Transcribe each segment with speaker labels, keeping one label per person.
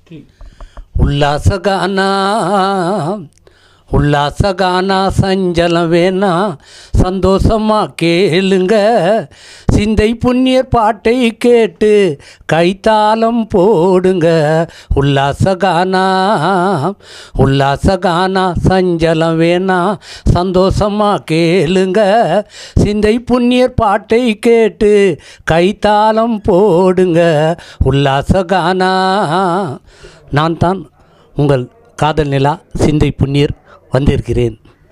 Speaker 1: Three
Speaker 2: உல்லாசகானா உல்லாசகானா சஞ்சலம் வேணா சந்தோஷமா கேளுங்க சிந்தை புண்ணியர் பாட்டை கேட்டு கைத்தாளம் போடுங்க உல்லாசகானா உல்லாசகானா சஞ்சலம் வேணா சந்தோஷமா கேளுங்க சிந்தை புண்ணியர் பாட்டை கேட்டு கைத்தாளம் போடுங்க உல்லாசகானா நான் தான் உங்கள் காதல் நிலா சிந்தை புண்ணியர் வந்திருக்கிறேன்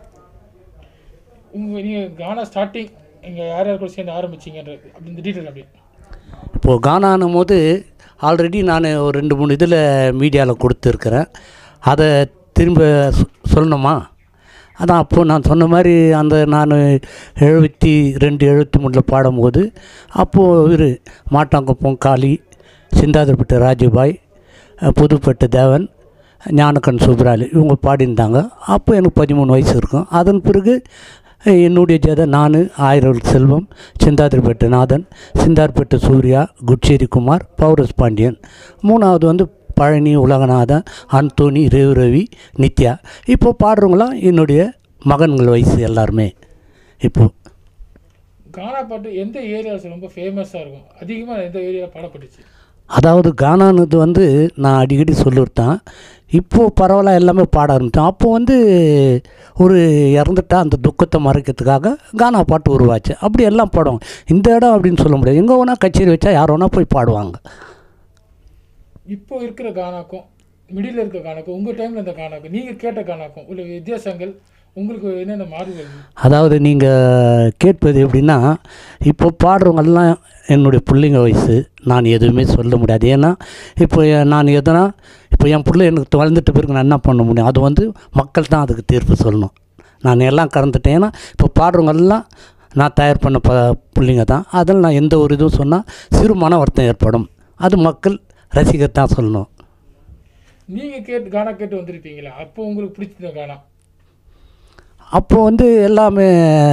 Speaker 1: உங்கள் நீங்கள் கானா ஸ்டார்டிங் இங்கே யார் யார் கூட சேர்ந்து ஆரம்பிச்சிங்கன்றது அப்படி இந்த டீட்டெயில் அப்படி
Speaker 2: இப்போது கானானும் போது ஆல்ரெடி நான் ஒரு ரெண்டு மூணு இதில் மீடியாவில் கொடுத்துருக்குறேன் அதை திரும்ப சொ- சொல்லணுமா அதான் அப்போது நான் சொன்ன மாதிரி அந்த நான் எழுபத்தி ரெண்டு எழுபத்தி மூணில் பாடும்போது அப்போது இவர் மாட்டாங்குப்பம் காளி சிந்தாதிரிப்பட்ட ராஜுபாய் அஹ், புதுப்பட்டு தேவன் ஞானக்கண் சுப்ராலி இவங்க பாடியிருந்தாங்க அப்போ எனக்கு பதிமூணு வயசு இருக்கும் அதன் பிறகு அஹ், என்னுடைய ஜெத நான் ஆயிரம் செல்வம் சிந்தாதிரிப்பேட்டை நாதன் சிந்தார்பேட்டை சூர்யா குட்சேரி குமார் பௌரஸ் பாண்டியன் மூணாவது வந்து பழனி உலகநாதன் அந்தோனி ரேவு ரவி நித்யா இப்போ பாடுறவங்களாம் என்னுடைய மகன்கள் வயசு எல்லாருமே இப்போது
Speaker 1: கானா பாட்டு எந்த ஏரியாஸ் ரொம்ப ஃபேமஸாக இருக்கும் அதிகமாக எந்த ஏரியாவில் பாடப்பட்டுச்சு
Speaker 2: அதாவது கானானது வந்து நான் அடிக்கடி சொல்லிவிட்டேன் இப்போது பரவாயில்ல எல்லாமே பாட ஆரம்பித்தோம் அப்போ வந்து ஒரு இறந்துட்டா அந்த துக்கத்தை மறைக்கிறதுக்காக கானா பாட்டு உருவாச்சு அப்படி எல்லாம் பாடுவாங்க இந்த இடம் அப்படின்னு சொல்ல முடியாது எங்கே வேணால் கச்சேரி வச்சா யார் வேணால் போய் பாடுவாங்க
Speaker 1: இப்போ இருக்கிற கானாக்கும் மிடில் இருக்க கானாக்கும் உங்கள் டைமில் இந்த கானாக்கும் நீங்கள் கேட்ட கானாக்கும் உள்ள வித்தியாசங்கள் உங்களுக்கு என்னென்ன மாறுதல்
Speaker 2: அதாவது நீங்கள் கேட்பது எப்படின்னா இப்போ பாடுறவங்கெல்லாம் என்னுடைய பிள்ளைங்க வயசு நான் எதுவுமே சொல்ல முடியாது ஏன்னா இப்போ எ- நான் எதனா இப்போ என் பிள்ளை எனக்கு வளர்ந்துட்ட பிறகு நான் என்ன பண்ண முடியும் அது வந்து மக்கள் தான் அதுக்கு தீர்ப்பு சொல்லணும் நான் எல்லாம் கறந்துட்டேன் ஏன்னா இப்போ பாடுறவங்கெல்லாம் நான் தயார் பண்ண ப பிள்ளைங்க தான் அதில் நான் எந்த ஒரு இதுவும் சொன்னால் சிறு மன வருத்தம் ஏற்படும் அது மக்கள் ரசிகர் தான் சொல்லணும்
Speaker 1: நீங்கள் கேட்டு கானா கேட்டு வந்திருப்பீங்களா அப்போ உங்களுக்கு பிடிச்ச கானா
Speaker 2: அப்போ வந்து எல்லாமே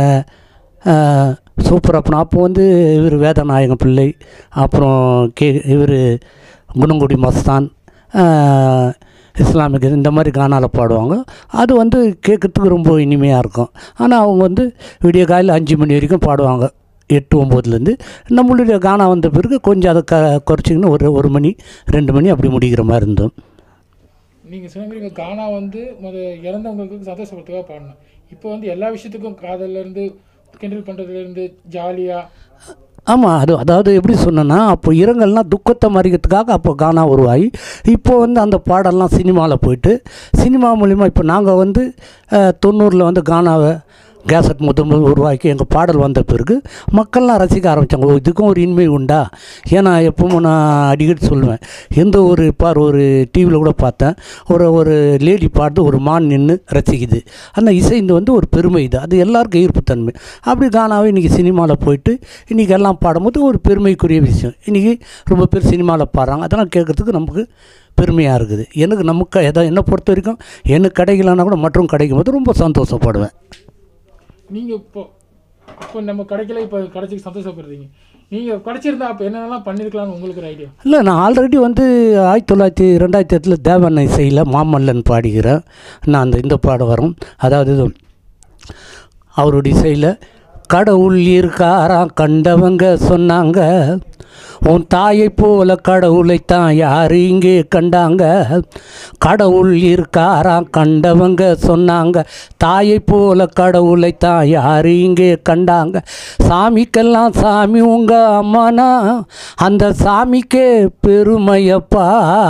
Speaker 2: சூப்பர் அப்போ அப்போ வந்து இவர் வேதநாயகம் பிள்ளை அப்புறம் கே இவர் குணங்குடி மஸ்தான் ஆஹ், இஸ்லாமிக் இந்த மாதிரி கானாவில் பாடுவாங்க அது வந்து கேட்குறதுக்கு ரொம்ப இனிமையாக இருக்கும் ஆனால் அவங்க வந்து விடிய காலையில் அஞ்சு மணி வரைக்கும் பாடுவாங்க எட்டு ஒம்போதுலேருந்து நம்மளுடைய கானா வந்த பிறகு கொஞ்சம் அதை க குறைச்சிங்கன்னு ஒரு ஒரு மணி ரெண்டு மணி அப்படி முடிக்கிற மாதிரி இருந்தோம்
Speaker 1: நீங்கள் சொன்ன மாதிரி இங்க கானா வந்து முத இறந்தவங்களுக்கு சந்தோஷப்படுறதுக்காக பாடணும் இப்போ வந்து எல்லா விஷயத்துக்கும் காதல்லேருந்து கிண்டல் பண்ணுறதுலேருந்து ஜாலியாக
Speaker 2: ஆமாம் அது அதாவது எப்படி சொன்னேன்னா அப்போ இரங்கல்னால் துக்கத்தை மறிக்கிறதுக்காக அப்போ கானா உருவாகி இப்போ வந்து அந்த பாடல்லாம் சினிமாவில் போயிட்டு சினிமா மூலிமா இப்போ நாங்கள் வந்து தொண்ணூறில் வந்து கானாவை கேசட் முதல் முதல் உருவாக்கி எங்கள் பாடல் வந்த பிறகு மக்கள்லாம் ரசிக்க ஆரம்பித்தாங்க ஓ இதுக்கும் ஒரு இன்மை உண்டா ஏன்னா எப்பவும் நான் அடிக்கடி சொல்லுவேன் எந்த ஒரு பார் ஒரு டிவியில் கூட பார்த்தேன் ஒரு ஒரு லேடி பாட்டு ஒரு மான் நின்று ரசிக்குது அந்த இசை இந்த வந்து ஒரு பெருமை இது அது எல்லாருக்கும் ஈர்ப்புத்தன்மை அப்படி கானாவே இன்றைக்கி சினிமாவில் போயிட்டு இன்றைக்கி எல்லாம் பாடும்போது ஒரு பெருமைக்குரிய விஷயம் இன்றைக்கி ரொம்ப பேர் சினிமாவில் பாடுறாங்க அதெல்லாம் கேட்குறதுக்கு நமக்கு பெருமையாக இருக்குது எனக்கு நமக்கு எதோ என்னை பொறுத்த வரைக்கும் எனக்கு கிடைக்கலன்னா கூட மற்றும் கிடைக்கும் போது ரொம்ப சந்தோஷப்படுவேன்
Speaker 1: நீங்கள் இப்போ இப்போ நம்ம கிடைக்கல இப்போ கிடைச்சி சந்தோஷப்படுறீங்க நீங்கள் கிடைச்சிருந்தா அப்போ என்னென்னலாம் பண்ணியிருக்கலாம்னு உங்களுக்கு ஒரு ஐடியா
Speaker 2: இல்லை நான் ஆல்ரெடி வந்து ஆயிரத்தி தொள்ளாயிரத்தி ரெண்டாயிரத்தி எட்டில் தேவண்ண இசையில் மாமல்லன் பாடுகிறேன் நான் அந்த இந்த பாட வரும் அதாவது இது அவருடைய இசையில் கடவுள் இருக்காராம் கண்டவங்க சொன்னாங்க உன் தாயை போல கடவுளைத்தான் யாரு இங்கே கண்டாங்க கடவுள் இருக்காராம் கண்டவங்க சொன்னாங்க தாயை போல கடவுளைத்தான் யாரு இங்கே கண்டாங்க சாமிக்கெல்லாம் சாமி உங்க அம்மானா அந்த சாமிக்கே பெருமையப்பா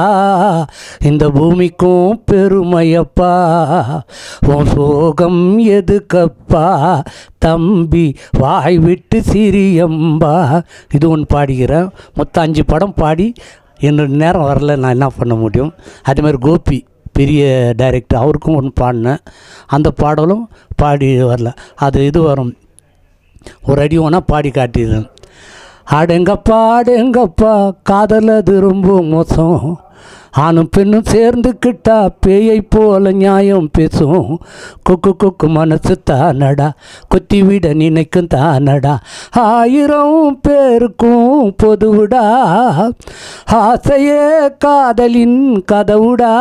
Speaker 2: இந்த பூமிக்கும் பெருமையப்பா உன் சோகம் எதுக்கப்பா தம்பி வாய் விட்டு சிரியம்பா இது ஒன்று பாடிக்கிறேன் மொத்தம் அஞ்சு படம் பாடி என்னோட நேரம் வரல நான் என்ன பண்ண முடியும் அதே மாதிரி கோபி பெரிய டைரக்டர் அவருக்கும் ஒன்று பாடினேன் அந்த பாடலும் பாடி வரல அது இது வரும் ஒரு அடி வேணால் பாடி காட்டிடுறேன் அடெங்கப்பா அடெங்கப்பா காதல் அது ரொம்ப மோசம் ஆணும் பெண்ணும் சேர்ந்துக்கிட்டா பேயை போல நியாயம் பேசும் கொக்கு கொக்கு மனசு தானடா கொத்தி விட நினைக்கும் தானடா ஆயிரம் பேருக்கும் பொதுவுடா ஆசையே காதலின் கதவுடா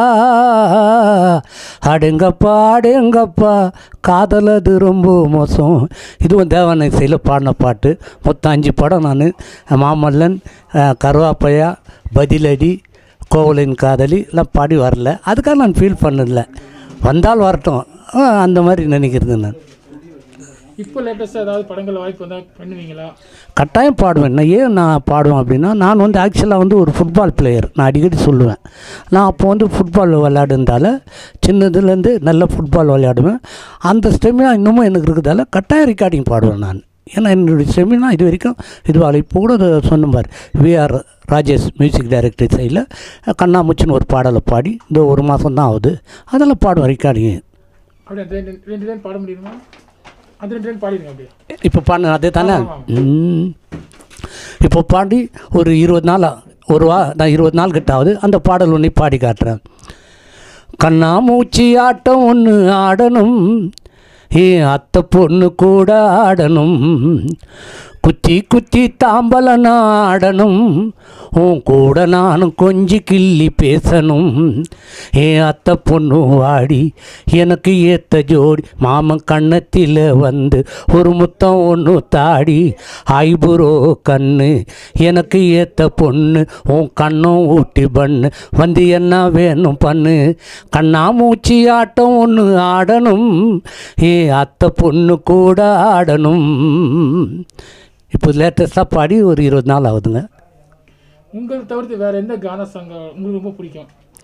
Speaker 2: அடெங்கப்பா அடெங்கப்பா காதலது ரொம்ப மோசம் இதுவும் தேவான இசையில் பாடின பாட்டு மொத்தம் அஞ்சு படம் நான் மாமல்லன் அஹ், கருவாப்பையா பதிலடி கோவலின் காதலி எல்லாம் பாடி வரல அதுக்காக நான் ஃபீல் பண்ணல வந்தால் வரட்டும் அஹ், அந்த மாதிரி நினைக்கிறது நான்
Speaker 1: இப்போ லேட்டஸ்ட்டாக ஏதாவது படங்கள் வாய்ப்பு வந்தால் பண்ணுவீங்களா
Speaker 2: கட்டாயம் பாடுவேன் நான் ஏன் நான் பாடுவேன் அப்படின்னா நான் வந்து ஆக்சுவலாக வந்து ஒரு ஃபுட்பால் பிளேயர் நான் அடிக்கடி சொல்லுவேன் நான் அப்போ வந்து ஃபுட்பால் விளையாடுறதால சின்னதுலேருந்து நல்ல ஃபுட்பால் விளையாடுவேன் அந்த ஸ்டெமினா இன்னமும் எனக்கு இருக்கிறதால கட்டாயம் ரெக்கார்டிங் பாடுவேன் நான் ஏன்னா என்னுடைய ஸ்டெமினா இது வரைக்கும் இதுவாக இப்போ கூட சொன்ன மாதிரி விஆர் ராஜேஷ் மியூசிக் டைரக்டர் சைடில் கண்ணாமூச்சின்னு ஒரு பாடலை பாடி இந்த ஒரு மாதம் தான் ஆகுது அதெல்லாம் பாடுவேன் ரெக்கார்டிங்
Speaker 1: அப்படியே அந்த ரெண்டு ரெண்டு லைன் பாட முடியுமா அது ரெண்டு லைன் பாடிடுங்க அப்படியே
Speaker 2: இப்போ பாடின அதே தானே
Speaker 1: ஆமா.
Speaker 2: ம். இப்போ பாடி ஒரு இருபது நாள் ஒரு வா நான் இருபது நாள் கிட்ட ஆகுது அந்த பாடல் ஒன்று பாடி காட்டுறேன் கண்ணாமூச்சி ஆட்டம் ஒன்று ஆடணும் ஏ அத்தை பொண்ணு கூட ஆடணும் குத்தி குத்தி தாம்பலம் ஆடணும் உன் கூட நானும் கொஞ்சி கிள்ளி பேசணும் ஏ அத்தை பொண்ணு வாடி எனக்கு ஏத்த ஜோடி மாமன் கண்ணத்தில் வந்து ஒரு முத்தம் ஒன்று தாடி ஐபுரோ கண்ணு எனக்கு ஏத்த பொண்ணு உன் கண்ணும் ஊட்டி பண்ணு வந்து என்ன வேணும் பண்ணு கண்ணாமூச்சி ஆட்டம் ஒன்று ஆடணும் ஏ அத்தை பொண்ணு கூட ஆடணும் இப்போ லேட்டஸ்ட்டாக பாடி ஒரு இருபது நாள் ஆகுதுங்க
Speaker 1: உங்களை தவிர்த்து வேற எந்த கானா சாங் உங்களுக்கு ரொம்ப பிடிக்கும்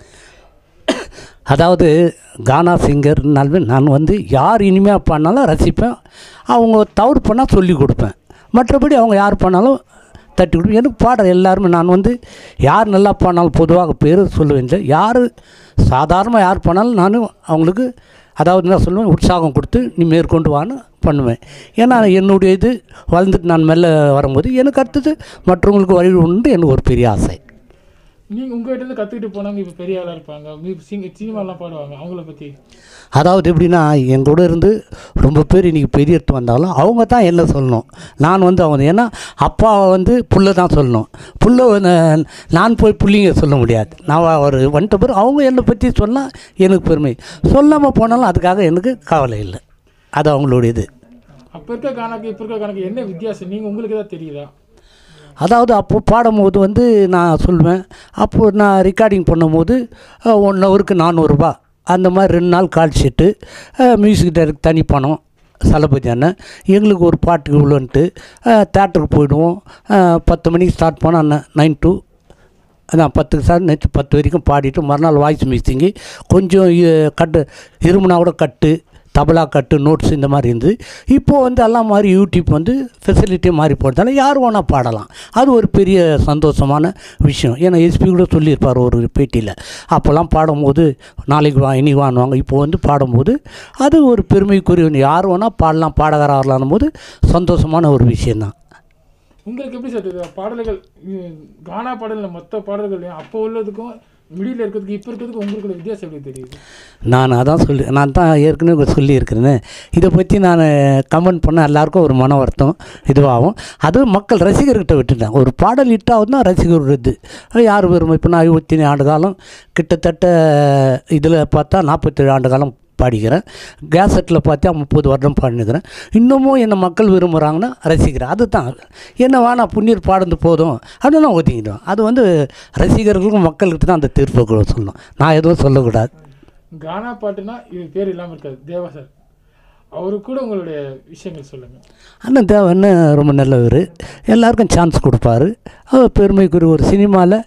Speaker 2: அதாவது கானா சிங்கர்னாலுமே நான் வந்து யார் இனிமையாக பாடினாலும் ரசிப்பேன் அவங்க தவறு பண்ணால் சொல்லி கொடுப்பேன் மற்றபடி அவங்க யார் பண்ணாலும் தட்டி கொடுப்பேன் எனக்கு பாட எல்லாருமே நான் வந்து யார் நல்லா பாடினாலும் பொதுவாக பேர் சொல்லுவேன் இல்லை யார் சாதாரணமாக யார் பண்ணாலும் நானும் அவங்களுக்கு அதாவது என்ன சொல்லுவேன் உற்சாகம் கொடுத்து நீ மேற்கொண்டு வான்னு பண்ணுவேன் ஏன்னா என்னுடைய இது வளர்ந்துட்டு நான் மெல்ல வரும்போது எனக்கு அடுத்தது மற்றவங்களுக்கு வழி உண்டு எனக்கு ஒரு பெரிய ஆசை
Speaker 1: நீங்கள் உங்கள்கிட்ட இருந்து கற்றுக்கிட்டு போனவங்க இப்போ பெரிய ஆளாக இருப்பாங்க மீ சிங் சினிமாலாம் பாடுவாங்க அவங்கள பற்றி
Speaker 2: அதாவது எப்படின்னா என் கூட இருந்து ரொம்ப பேர் இன்றைக்கி பெரிய எடுத்து வந்தாலும் அவங்க தான் என்ன சொல்லணும் நான் வந்து அவங்க ஏன்னா அப்பாவை வந்து புள்ள தான் சொல்லணும் புள்ள வந்து நான் போய் புள்ளிங்க சொல்ல முடியாது நான் ஒரு வந்துட்ட பிறகு அவங்க என்னை பற்றி சொன்னால் எனக்கு பெருமை சொல்லாமல் போனாலும் அதுக்காக எனக்கு கவலை இல்லை அது அவங்களுடைய இது
Speaker 1: அப்போ இருக்க கானாக்கு இப்போ இருக்க கானாக்கு என்ன வித்தியாசம் நீங்கள் உங்களுக்கு ஏதாவது தெரியுதா
Speaker 2: அதாவது அப்போ பாடும்போது வந்து நான் சொல்வேன் அப்போது நான் ரெக்கார்டிங் பண்ணும்போது ஒன் ஹவருக்கு நானூறுரூபா அந்த மாதிரி ரெண்டு நாள் கால் ஷீட்டு மியூசிக் டைரக்ட் தனி பணம் சலபதி அண்ணன் எங்களுக்கு ஒரு பாட்டுக்கு இவ்வளோன்ட்டு தேட்டருக்கு போயிடுவோம் அஹ், பத்து மணிக்கு ஸ்டார்ட் பண்ணோம் அண்ணன் நைன் டு அதான் பத்துக்கு சார் நேற்று பத்து வரைக்கும் பாடிட்டு மறுநாள் வாய்ஸ் மிக்சிங்கு கொஞ்சம் இ- கட்டு இருமுனா கூட கட்டு தபலா கட்டு நோட்ஸ் இந்த மாதிரி இருந்து இப்போது வந்து எல்லாம் மாதிரி யூடியூப் வந்து ஃபெசிலிட்டி மாறி போகிறதால யார் வேணால் பாடலாம் அது ஒரு பெரிய சந்தோஷமான விஷயம் ஏன்னா எஸ்பி கூட சொல்லியிருப்பார் ஒரு பேட்டியில் அப்போல்லாம் பாடும்போது நாளைக்கு வா இனி வாங்குவாங்க இப்போ வந்து பாடும்போது அது ஒரு பெருமைக்குரிய ஒன்று. யார் வேணால் பாடலாம் பாடகராக வரலான்னும் போது சந்தோஷமான ஒரு விஷயந்தான்
Speaker 1: உங்களுக்கு எப்படி சார் தெரியுது பாடல்கள் இது கானா பாடலில் மொத்த பாடல்கள்லையும் அப்போ உள்ளதுக்கும் மிடில் இருக்கிறதுக்கு இப்போ இருக்கிறதுக்கு உங்களுக்கு உள்ள வித்தியாசம் எப்படி தெரியுது
Speaker 2: நான் அதான் சொல்லி நான் தான் ஏற்கனவே சொல்லியிருக்கிறேனே இதை பற்றி நான் கமெண்ட் பண்ண எல்லாருக்கும் ஒரு மன வருத்தம் இதுவாகும் அதுவும் மக்கள் ரசிகர்கிட்ட விட்டுட்டேன் ஒரு பாடல் ஹிட்டாவது தான் ரசிகர் இது யார் பெருமை இப்போ நான் இருபத்தி ஆண்டு காலம் கிட்டத்தட்ட இதில் பார்த்தா நாற்பத்தேழு ஆண்டு காலம் பாடிக்கிறேன் கேசட்டில் பார்த்தா முப்பது வருடம் பாடினுக்கிறேன் இன்னமும் என்னை மக்கள் விரும்புகிறாங்கன்னா ரசிக்கிறேன் அதுதான் என்ன வேணா புண்ணீர் பாடுந்து போதும் அப்படின்னு நான் ஒதுங்கிடுவேன் அது வந்து ரசிகர்களுக்கும் மக்கள்கிட்ட தான் அந்த தீர்ப்பு சொல்லணும் நான் எதுவும் சொல்லக்கூடாது
Speaker 1: கானா பாட்டுனா இது பேர் இல்லாமல் இருக்காது தேவா சார் அவரு கூட உங்களுடைய விஷயங்கள் சொல்லுங்கள்
Speaker 2: அண்ணன் தேவன்னு ரொம்ப நல்லவர் எல்லாருக்கும் சான்ஸ் கொடுப்பாரு அவர் பெருமைக்குரிய ஒரு சினிமாவில்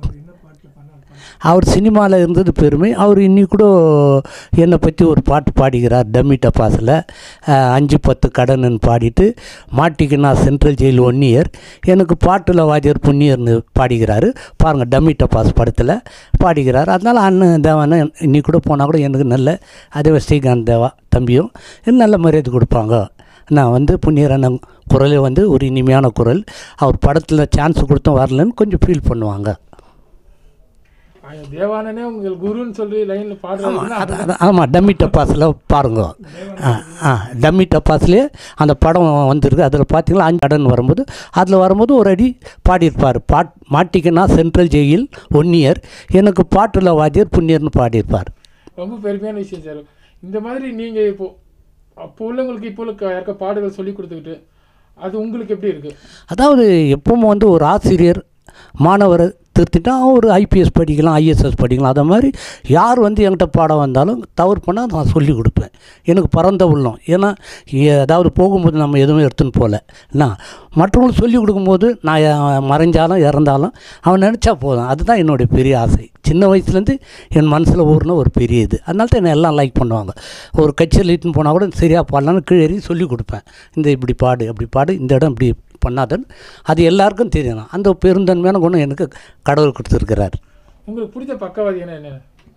Speaker 2: அவர் சினிமாவில் இருந்தது பெருமை அவர் இன்னி கூட என்னை பற்றி ஒரு பாட்டு பாடிக்கிறார் டம்மி டப்பாஸில் அஞ்சு பத்து கடனுன்னு பாடிட்டு மாட்டிக்கினா சென்ட்ரல் ஜெயில் ஒன் இயர் எனக்கு பாட்டில் வாத்தியார் புண்ணியர்னு பாடிக்கிறாரு பாருங்கள் டம்மி டப்பாஸ் படத்தில் பாடிக்கிறார் அதனால் அண்ணன் தேவான இன்னி கூட போனால் கூட எனக்கு நல்ல அதே ஸ்ரீகாந்த் தேவா தம்பியும் எனக்கு நல்ல மரியாதை கொடுப்பாங்க நான் வந்து புண்ணியர் அண்ணன் குரலே வந்து ஒரு இனிமையான குரல் அவர் படத்தில் சான்ஸ் கொடுத்தும் வரலன்னு கொஞ்சம் ஃபீல் பண்ணுவாங்க
Speaker 1: ஆ, தேவானனே உங்கள் குருன்னு சொல்லி லைன்ல பாடுறாருன்னா
Speaker 2: அது அது ஆமாம் டம்மி டப்பாஸில் பாருங்க ஆ ஆ டம்மி டப்பாஸ்லேயே அந்த படம் வந்திருக்கு அதில் பார்த்தீங்களா அஞ்சு அடன் வரும்போது அதில் வரும்போது ஒரு அடி பாடியிருப்பார் பாட் மாட்டிக்கினா சென்ட்ரல் ஜெயில் ஒன் இயர் எனக்கு பாட்டில் வாத்தியர் புண்ணியர்னு பாடியிருப்பார்
Speaker 1: ரொம்ப பெருமையான விஷயம் சார் இந்த மாதிரி நீங்க இப்போ அப்போ உள்ளவங்களுக்கு இப்போ உள்ள க- யாருக்கா பாடுகள் சொல்லி கொடுத்துக்கிட்டு அது உங்களுக்கு எப்படி இருக்கு
Speaker 2: அதாவது எப்பவும் வந்து ஒரு ஆசிரியர் மாணவரை திருத்திட்டா ஒரு ஐபிஎஸ் படிக்கலாம் ஐஎஸ்எஸ் படிக்கலாம் அதை மாதிரி யார் வந்து என்கிட்ட பாடம் வந்தாலும் தவறு பண்ணால் நான் சொல்லி கொடுப்பேன் எனக்கு பரந்த உள்ளம் ஏன்னா எ- அதாவது போகும்போது நம்ம எதுவும் எடுத்துன்னு போகல நான் மற்றவங்களுக்கு சொல்லி கொடுக்கும்போது நான் எ- மறைஞ்சாலும் இறந்தாலும் அவன் நினச்சா போதும் அதுதான் என்னுடைய பெரிய ஆசை சின்ன வயசுலேருந்து என் மனசில் ஊறின ஒரு பெரிய இது அதனால தான் என்னை எல்லாம் லைக் பண்ணுவாங்க ஒரு கட்சியில் இட்டுன்னு போனால் கூட சரியாக பாடலான்னு கீழே இறங்கி சொல்லி கொடுப்பேன் இந்த இப்படி பாடு அப்படி பாடு இந்த இடம் இப்படி பண்ணாதன்னு அது எல்லாருக்கும் தெரியணும் அந்த பெருந்தன்மையான குணம் எனக்கு கடவுள் கொடுத்துருக்கிறார்
Speaker 1: உங்களுக்கு பிடிச்ச பக்கவாதி என்ன என்ன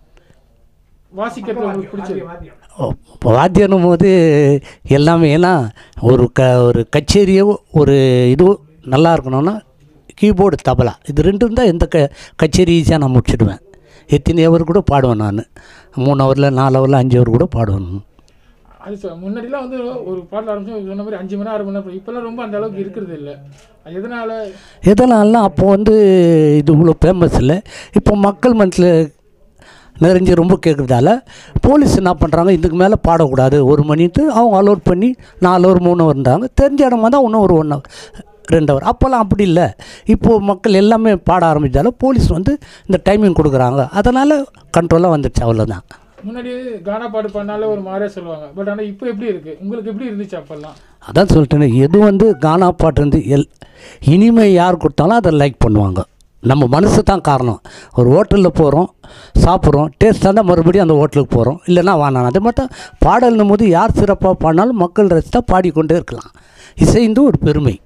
Speaker 1: வாசிக்கிறது உங்களுக்கு பிடிச்சது
Speaker 2: வாத்தியனும் போது எல்லாமே ஏன்னா ஒரு க ஒரு கச்சேரியோ ஒரு இது நல்லா இருக்கணும்னா கீபோர்டு தபலா இது ரெண்டு இருந்தால் எந்த க கச்சேரி ஈஸியாக நான் முடிச்சிடுவேன் எத்தனை ஹவர் கூட பாடுவேன் நான் மூணு ஹவரில் நாலு ஹவரில் அஞ்சு ஹவர் கூட பாடுவேன்
Speaker 1: அது சொ- முன்னாடிலாம் வந்து ஒரு பாடல் ஆரம்பிச்சு சொன்ன மாதிரி அஞ்சு மணி நேரம் ஆறு மணி நேரம் இப்போல்லாம் ரொம்ப அந்த அளவுக்கு இருக்கிறது இல்லை அது எதனால
Speaker 2: எதனாலனா அப்போ வந்து இது இவ்வளோ ஃபேமஸ் இல்லை இப்போ மக்கள் மனசில் நிறைஞ்சு ரொம்ப கேட்குறதால போலீஸ் என்ன பண்ணுறாங்க இதுக்கு மேலே பாடக்கூடாது ஒரு மணிட்டு அவங்க அலோட் பண்ணி நாலு ஹவர் மூணு ஹவர்ன்றாங்க தெரிஞ்ச இடமா தான் இன்னும் ஒரு ஒன் ஹவர் ரெண்டு ஹவர் அப்போல்லாம் அப்படி இல்லை இப்போது மக்கள் எல்லாமே பாட ஆரம்பித்தால போலீஸ் வந்து இந்த டைமிங் கொடுக்குறாங்க அதனால் கண்ட்ரோலாக வந்துடுச்சு அவ்வளோதான்
Speaker 1: முன்னாடி கானா பாட்டு பண்ணாலே ஒரு மாதிரியா சொல்லுவாங்க பட் ஆனால் இப்போ எப்படி இருக்கு உங்களுக்கு எப்படி இருந்துச்சு அப்பெல்லாம்
Speaker 2: அதான் சொல்லிட்டேனே எது வந்து கானா பாட்டு வந்து எல் இனிமை யார் கொடுத்தாலும் அதை லைக் பண்ணுவாங்க நம்ம மனசு தான் காரணம் ஒரு ஹோட்டலில் போகிறோம் சாப்பிட்றோம் டேஸ்ட்டாக இருந்தால் மறுபடியும் அந்த ஹோட்டலுக்கு போகிறோம் இல்லைன்னா வானான் அதே மாதிரி தான் பாடல்னும் போது யார் சிறப்பாக பாடினாலும் மக்கள் ரசித்தா பாடிக்கொண்டே இருக்கலாம் இசைந்து ஒரு பெருமை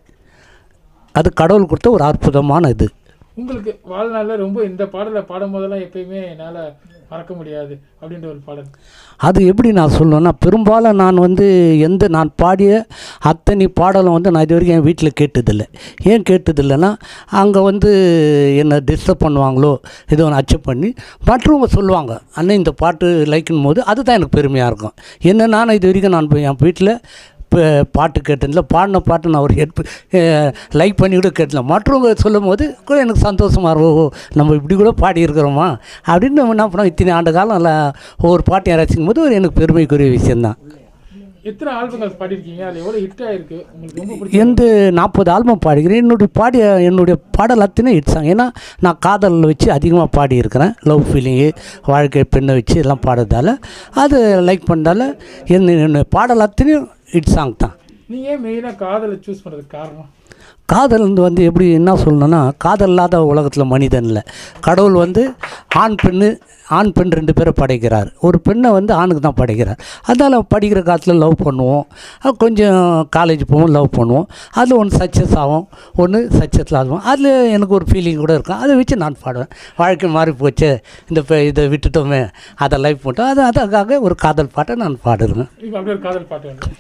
Speaker 2: அது கடவுள் கொடுத்த ஒரு அற்புதமான இது
Speaker 1: உங்களுக்கு வாழ்நாளில் ரொம்ப இந்த பாடலை பாடும் போதெல்லாம் எப்பயுமே என்னால் மறக்க முடியாது அப்படின்ற ஒரு பாடல்
Speaker 2: அது எப்படி நான் சொல்லுவேன்னா பெரும்பாலும் நான் வந்து எந்த நான் பாடிய அத்தனை பாடலும் வந்து நான் இது வரைக்கும் என் வீட்டில் கேட்டதில்லை ஏன் கேட்டதில்லைன்னா அங்கே வந்து என்னை டிஸ்டர்ப் பண்ணுவாங்களோ ஏதோ ஒன்று அச்சீவ் பண்ணி மற்றவங்க சொல்லுவாங்க அண்ணன் இந்த பாட்டு லைக்குன்னு போது அதுதான் எனக்கு பெருமையாக இருக்கும் என்ன நான் இது வரைக்கும் நான் போய் என் வீட்டில் இப்போ பாட்டு கேட்டதில்ல பாடின பாட்டு நான் ஒரு ஹெட் லைக் பண்ணி கூட கேட்டல மற்றவங்க சொல்லும் போது கூட எனக்கு சந்தோஷமாக இருக்கும் ஓ நம்ம இப்படி கூட பாடியிருக்கிறோமா அப்படின்னு நம்ம என்ன பண்ணோம் இத்தனை ஆண்டு காலம் நல்லா ஒவ்வொரு பாட்டையும் ரசிக்கும் போது ஒரு எனக்கு பெருமைக்குரிய விஷயந்தான்
Speaker 1: எத்தனை ஆல்பங்கள் பாடியிருக்கீங்க அது எவ்வளோ ஹிட் ஆயிருக்கு உங்களுக்கு ரொம்ப பிடிச்ச
Speaker 2: எந்த நாற்பது ஆல்பம் பாடிக்கிறேன் என்னுடைய பாடிய என்னுடைய பாடல் அத்தனை இட்ஸாங்க ஏன்னா நான் காதலில் வச்சு அதிகமாக பாடியிருக்கிறேன் லவ் ஃபீலிங்கு வாழ்க்கை பெண்ணை வச்சு எல்லாம் பாடுறதால அது லைக் பண்ணதால என்ன என்னுடைய பாடல் அத்தனையும் இட் சாங் தான்
Speaker 1: நீங்கள் ஏன் மெயினாக காதலை சூஸ் பண்ணுறதுக்கு காரணம்
Speaker 2: காதல் வந்து எப்படி என்ன சொல்லணும்னா காதல் இல்லாத உலகத்தில் மனிதன் இல்லை கடவுள் வந்து ஆண் பெண்ணு ஆண் பெண் ரெண்டு பேரை படைக்கிறார் ஒரு பெண்ணை வந்து ஆணுக்கு தான் படைக்கிறார் அதனால் படிக்கிற காலத்தில் லவ் பண்ணுவோம் அஹ் கொஞ்சம் காலேஜ் போவோம் லவ் பண்ணுவோம் அதில் ஒன்று சக்ஸஸ் ஆகும் ஒன்று சக்ஸஸ் ஆகும் அதில் எனக்கு ஒரு ஃபீலிங் கூட இருக்கும் அதை வச்சு நான் பாடுவேன் வாழ்க்கை மாறி போச்சு இந்த பெ- இதை விட்டுட்டோமே அதை லைஃப் பண்ணிட்டோம் அது அதுக்காக ஒரு காதல் பாட்டை நான் பாடுறேன்
Speaker 1: இப்போ அப்படியே ஒரு காதல் பாட்டு வந்து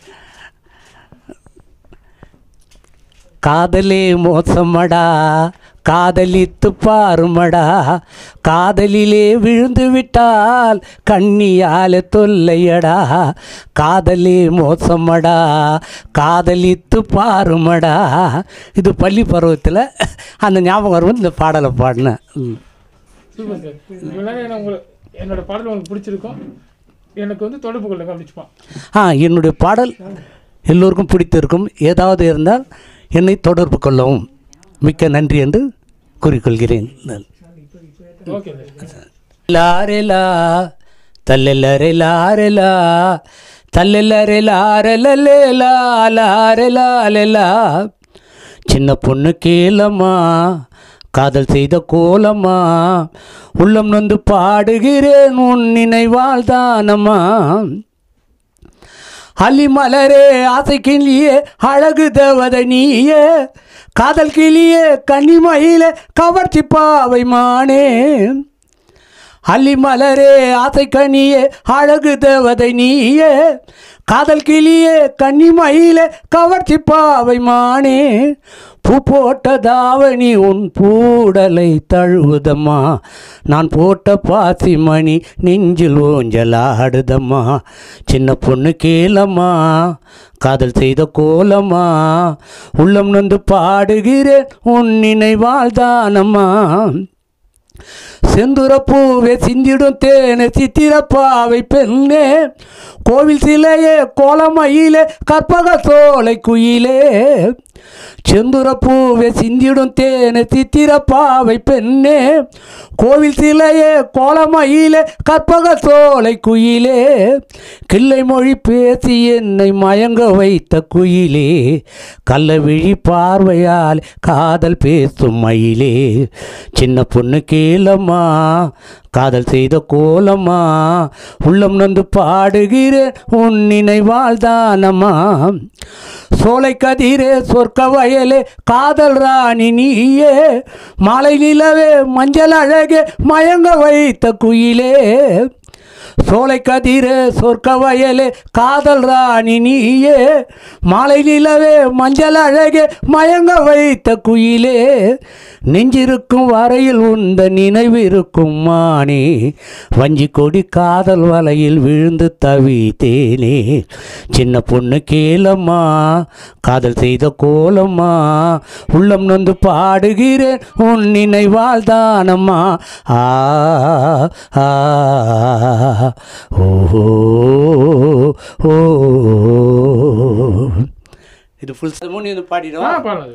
Speaker 2: காதலே மோசமடா காதலித்து பாருமடா காதலிலே விழுந்து விட்டால் கண்ணியால தொல்லையடா காதலே மோசமடா காதலித்து பாருமடா இது பள்ளி பருவத்தில் அந்த ஞாபகம் வரும்போது இந்த பாடலை பாடினேன் ம்.
Speaker 1: சூப்பர் சார் இவ்வளோ நேரம் என்ன உங்களை என்னோட பாடல் உங்களுக்கு பிடிச்சிருக்கும் எனக்கு வந்து தொடர்பு கொள்ளுங்க அப்படிச்சுமா
Speaker 2: ஆ என்னுடைய பாடல் எல்லோருக்கும் பிடித்திருக்கும் ஏதாவது இருந்தால் என்னை தொடர்பு கொள்ளவும் மிக்க நன்றி என்று கூறிக்கொள்கிறேன் நான்
Speaker 1: ஓகே சார்
Speaker 2: லாரெலா தல்லெல்லரே லாரெலா தல்லெல்லரே லாரெலா லாரெலா சின்ன பொண்ணு கேளம்மா காதல் செய்த கோலம்மா உள்ளம் நொந்து பாடுகிறேன் உன் நினைவால் தானம்மா அலிமலரே ஆசை கிளியே அழகு தேவதை நீயே காதல் கிளியே கன்னிமயிலே கவர்ச்சி பாவை மானே அள்ளி மலரே ஆசை கனியே அழகு தேவதை நீயே காதல் கிளியே கன்னிமயிலே கவர்ச்சி பாவை மானே பூ போட்ட தாவணி உன் பூடலை தழுவுதம்மா நான் போட்ட பாசிமணி நெஞ்சில் ஊஞ்சலாடுதம்மா சின்ன பொண்ணு கேளம்மா காதல் செய்த கோலம்மா உள்ளம் நொந்து பாடுகிறேன் உன் நினைவால் தானம்மா செந்துரப்பூவே சிந்திடும் தேனே சித்திரப்பாவை பெண்ணே கோவில் சிலையே கோலமயிலே கற்பக சோலை குயிலே செந்துரப்பூவே சிந்திடும் தேனே சித்திரப்பாவை பெண்ணே கோவில் சிலையே கோலமயிலே கற்பக சோலை குயிலே கிள்ளை மொழி பேசி என்னை மயங்க வைத்த குயிலே கள்ளவிழி பார்வையால் காதல் பேசும் மயிலே சின்ன பொண்ணு கேளம்மா காதல் செய்த கோலம்மா உள்ளம் நொந்து பாடுகிறேன் உன் நினைவால் தானம்மா சோலை கதிரே சொர்க்க வயலே காதல் ராணி நீயே மாலை நிலவே மஞ்சள் அழகே மயங்க வைத்த குயிலே சோலை கதிரே சொர்க்க வயலே காதல் ராணி நீயே மாலை நிலவே மஞ்சள் அழகே மயங்க வைத்த குயிலே நெஞ்சிருக்கும் வரையில் உந்த நினைவிருக்கும் மானே வஞ்சி கொடி காதல் வலையில் விழுந்து தவித்தேனே சின்ன பொண்ணு கேளம்மா காதல் செய்த கோலம்மா உள்ளம் நொந்து பாடுகிறேன் உன் நினைவால் தானம்மா ஆ ஆ ஓ ஓ இது ஃபுல் செமோனி வந்து
Speaker 1: ஆ
Speaker 2: பாடிடும்
Speaker 1: பாடுறது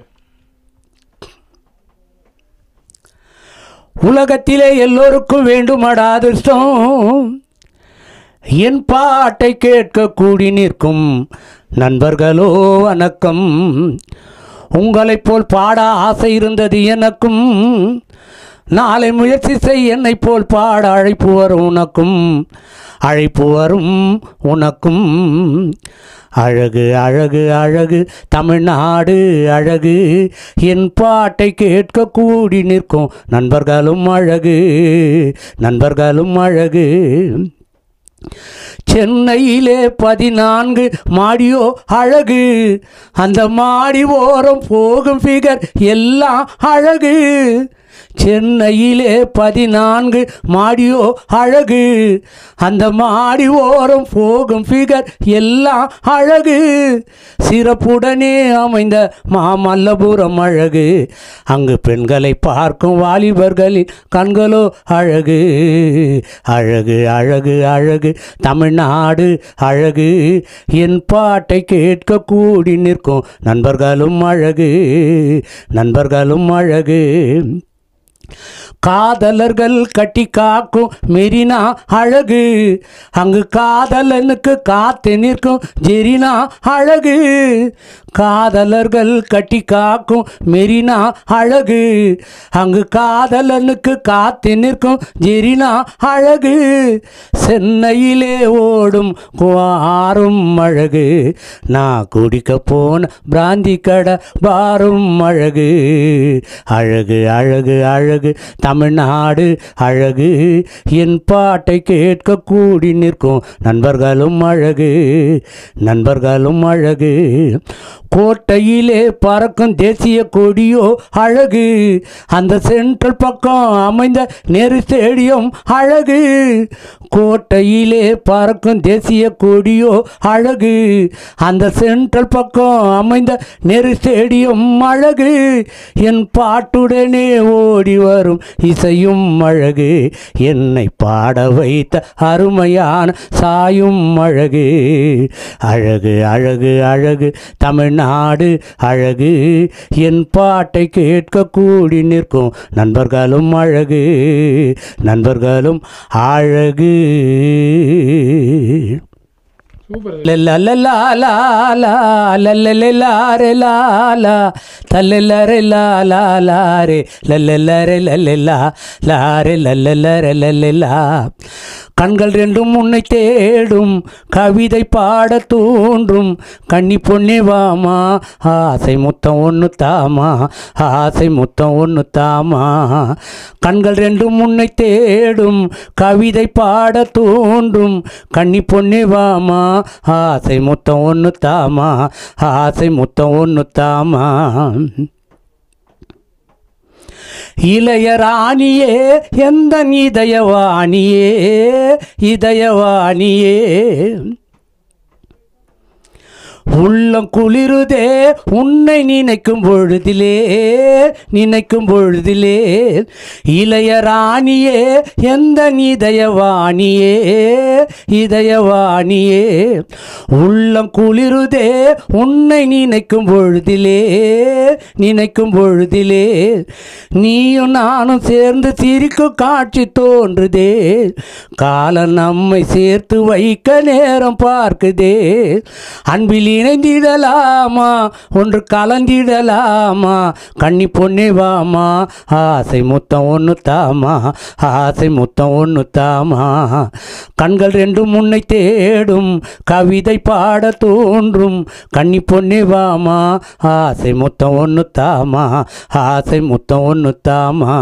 Speaker 2: உலகத்திலே எல்லோருக்கும் வேண்டுமடா அதிர்ஷ்டம் என் பாட்டை கேட்க கூடி நிற்கும் நண்பர்களோ வணக்கம் உங்களைப் போல் பாட ஆசை இருந்தது எனக்கும் நாளை முயற்சி செய் என்னைப் போல் பாட அழைப்பு வரும் உனக்கும் அழைப்பு வரும் உனக்கும் அழகு அழகு அழகு தமிழ்நாடு அழகு என் பாட்டை கேட்க கூடி நிற்கும் நண்பர்களும் அழகு நண்பர்களும் அழகு சென்னையிலே பதினான்கு மாடியோ அழகு அந்த மாடி ஓரம் போகும் ஃபிகர் எல்லாம் அழகு சென்னையிலே பதினான்கு மாடியோ அழகு அந்த மாடி ஓரம் போகும் ஃபிகர் எல்லாம் அழகு சிறப்புடனே அமைந்த மாமல்லபுரம் அழகு அங்கு பெண்களை பார்க்கும் வாலிபர்களின் கண்களோ அழகு அழகு அழகு அழகு தமிழ்நாடு அழகு என் பாட்டை கேட்க கூடி நிற்கும் நண்பர்களும் அழகு நண்பர்களும் அழகு காதலர்கள் கட்டி காக்கும் மெரினா அழகு அங்கு காதலனுக்கு காத்து நிற்கும் ஜெரினா அழகு காதலர்கள் கட்டி காக்கும் மெரினா அழகு அங்கு காதலனுக்கு காத்து நிற்கும் ஜெரினா அழகு சென்னையிலே ஓடும் ஆறும் அழகு நான் குடிக்க போன பிராந்தி கடை பாரும் அழகு அழகு அழகு அழகு தமிழ்நாடு அழகு என் பாட்டை கேட்க கூடி நிற்கும் நண்பர்களும் அழகு நண்பர்களும் அழகு கோட்டையிலே பறக்கும் தேசிய கொடியோ அழகு அந்த சென்ட்ரல் பக்கம் அமைந்த நெரு ஸ்டேடியம் அழகு கோட்டையிலே பறக்கும் தேசிய கொடியோ அழகு அந்த சென்ட்ரல் பக்கம் அமைந்த நெரு ஸ்டேடியம் அழகு என் பாட்டுடனே ஓடி வரும் இசையும் அழகு என்னை பாட வைத்த அருமையான சாயும் அழகு அழகு அழகு அழகு தமிழ்நாடு அழகு என் பாட்டை கேட்க கூடி நிற்கும் நண்பர்களும் அழகு நண்பர்களும் அழகு
Speaker 1: சூப்பர்
Speaker 2: கண்கள் ரெண்டும் உன்னை தேடும் கவிதை பாட தூண்டும் கன்னி பொன்னே வாமா ஆசை முத்தம் ஒன்று தாமா ஆசை முத்தம் ஒன்று தாமா கண்கள் ரெண்டும் உன்னை தேடும் கவிதை பாட தூண்டும் கன்னி பொன்னே வாமா ஆசை முத்தம் ஒன்று தாமா ஆசை முத்தம் ஒன்று தாமா இளையராணியே எந்த இதயவாணியே இதயவாணியே உள்ளம் குளிருதே உன்னை நினைக்கும் பொழுதிலே நினைக்கும் பொழுதிலே இளையராணியே எந்த இதயவாணியே இதயவாணியே உள்ளம் குளிருதே உன்னை நினைக்கும் பொழுதிலே நினைக்கும் பொழுதிலே நீயும் நானும் சேர்ந்து சிரிக்கும் காட்சி தோன்றுதே காலம் நம்மை சேர்த்து வைக்க நேரம் பார்க்குதே அன்பில் இணைந்திடலாமா ஒன்று கலந்திடலாமா கன்னி பொன்னே வாமா ஆசை முத்தம் ஒன்று தாமா ஆசை முத்தம் ஒன்று தாமா கண்கள் ரெண்டும் உன்னை தேடும் கவிதை பாட தோன்றும் கன்னி பொன்னே வாமா ஆசை முத்தம் ஒன்று தாமா ஆசை முத்தம் ஒன்று தாமா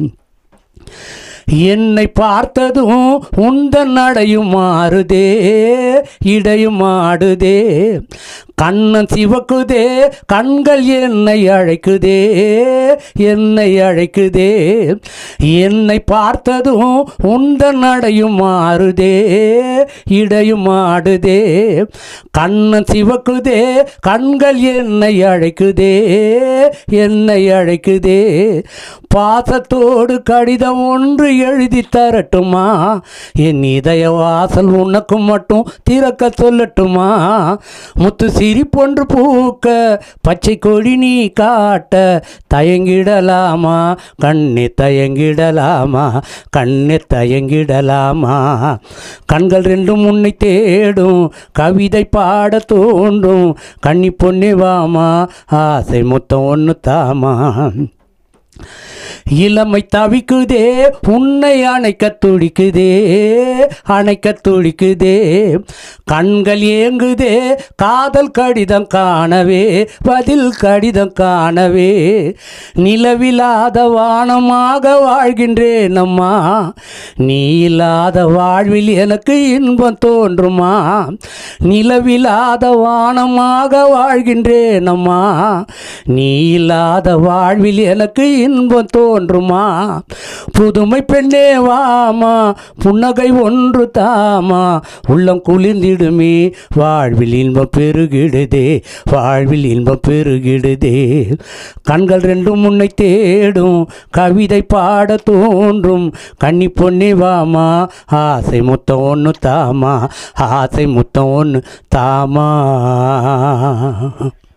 Speaker 2: என்னை பார்த்ததும் உந்தன் நடையும் மாறுதே இடையும் ஆடுதே கண்ணன் சிவக்குதே கண்கள் என்னை அழைக்குதே என்னை அழைக்குதே என்னை பார்த்ததும் உந்தன் நடையும் மாறுதே இடையும் ஆடுதே கண்ணன் சிவக்குதே கண்கள் என்னை அழைக்குதே என்னை அழைக்குதே பாசத்தோடு கடிதம் ஒன்று எழுதி தரட்டுமா என் இதய வாசல் உனக்கு மட்டும் திறக்க சொல்லட்டுமா முத்து சிரிப்பொன்று பூக்க பச்சை கொடி நீ காட்ட தயங்கிடலாமா கண்ணே தயங்கிடலாமா கண்ணே தயங்கிடலாமா கண்கள் ரெண்டும் உன்னை தேடும் கவிதை பாட தோன்றும் கன்னி பொன்னே வாமா ஆசை முத்தம் ஒன்று தாமா இளமை தவிக்குதே உன்னை அணைக்க துடிக்குதே அணைக்க துடிக்குதே கண்கள் ஏங்குதே காதல் கடிதம் காணவே பதில் கடிதம் காணவே நிலவில்லாத வானமாக வாழ்கின்றேன் அம்மா நீ இல்லாத வாழ்வில் எனக்கு இன்பம் தோன்றுமா நிலவில்லாத வானமாக வாழ்கின்றேன் அம்மா நீ இல்லாத வாழ்வில் எனக்கு இன்பம் தோன்றுமா புதுமை பெண்ணே வாமா புன்னகை ஒன்று தாமா உள்ளம் குளிர்ந்திடுமே வாழ்வில் இன்பம் பெருகிடுதே வாழ்வில் இன்பம் பெருகிடுதே கண்கள் ரெண்டும் உன்னை தேடும் கவிதை பாட தோன்றும் கன்னி பொன்னே வாமா ஆசை முத்தம் ஒன்று தாமா ஆசை முத்தம் ஒன்று தாமா